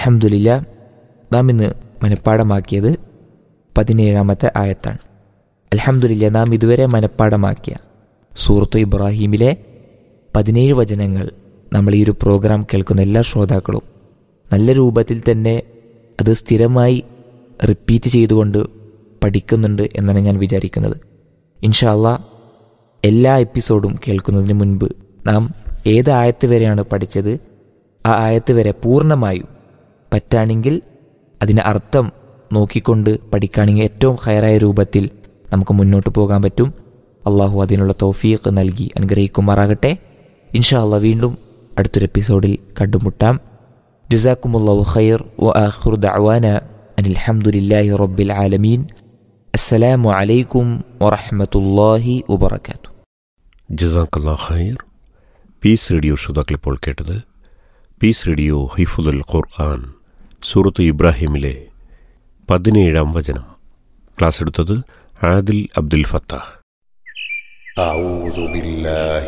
അലഹമുല്ല നാം ഇന്ന് മനഃപ്പാടമാക്കിയത് പതിനേഴാമത്തെ ആയത്താണ് അലഹമുല്ല നാം ഇതുവരെ മനഃപ്പാടമാക്കിയ സൂറത്ത് ഇബ്രാഹീമിലെ പതിനേഴ് വചനങ്ങൾ നമ്മൾ ഈ ഒരു പ്രോഗ്രാം കേൾക്കുന്ന എല്ലാ ശ്രോതാക്കളും നല്ല രൂപത്തിൽ തന്നെ അത് സ്ഥിരമായി റിപ്പീറ്റ് ചെയ്തുകൊണ്ട് പഠിക്കുന്നുണ്ട് എന്നാണ് ഞാൻ വിചാരിക്കുന്നത് ഇൻഷാല്ല എല്ലാ എപ്പിസോഡും കേൾക്കുന്നതിന് മുൻപ് നാം ഏത് ആയത്ത് വരെയാണ് പഠിച്ചത് ആ ആയത്ത് വരെ പൂർണ്ണമായും പറ്റാണെങ്കിൽ അതിൻ്റെ അർത്ഥം നോക്കിക്കൊണ്ട് പഠിക്കുകയാണെങ്കിൽ ഏറ്റവും ഹയറായ രൂപത്തിൽ നമുക്ക് മുന്നോട്ട് പോകാൻ പറ്റും അള്ളാഹു അതിനുള്ള തൗഫീഖ് നൽകി അനുഗ്രഹിക്കുമാറാകട്ടെ ഇൻഷാ അള്ളാഹ് വീണ്ടും അടുത്തൊരു എപ്പിസോഡിൽ കണ്ടുമുട്ടാം ജസാക്കുമുല്ലാഹു ഖൈർ വ ആഖിറു ദഅവാന അനിൽ ഹംദുലില്ലാഹി റബ്ബിൽ ആലമീൻ അസ്സലാമു അലൈക്കും വറഹ്മത്തുള്ളാഹി വബറകാതുഹു ജസാക്കല്ലാ ഖൈർ പീസ് റേഡിയോ ശ്രോതാക്കൾ ഇപ്പോൾ കേട്ടത് പീസ് റേഡിയോ ഹൈഫുദുൽ ഖുർആൻ സൂറത്ത് ഇബ്രാഹിമിലെ പതിനേഴാം വചനം ക്ലാസ് എടുത്തത് ആദിൽ അബ്ദുൽ ഫത്താഹ് أعوذ بالله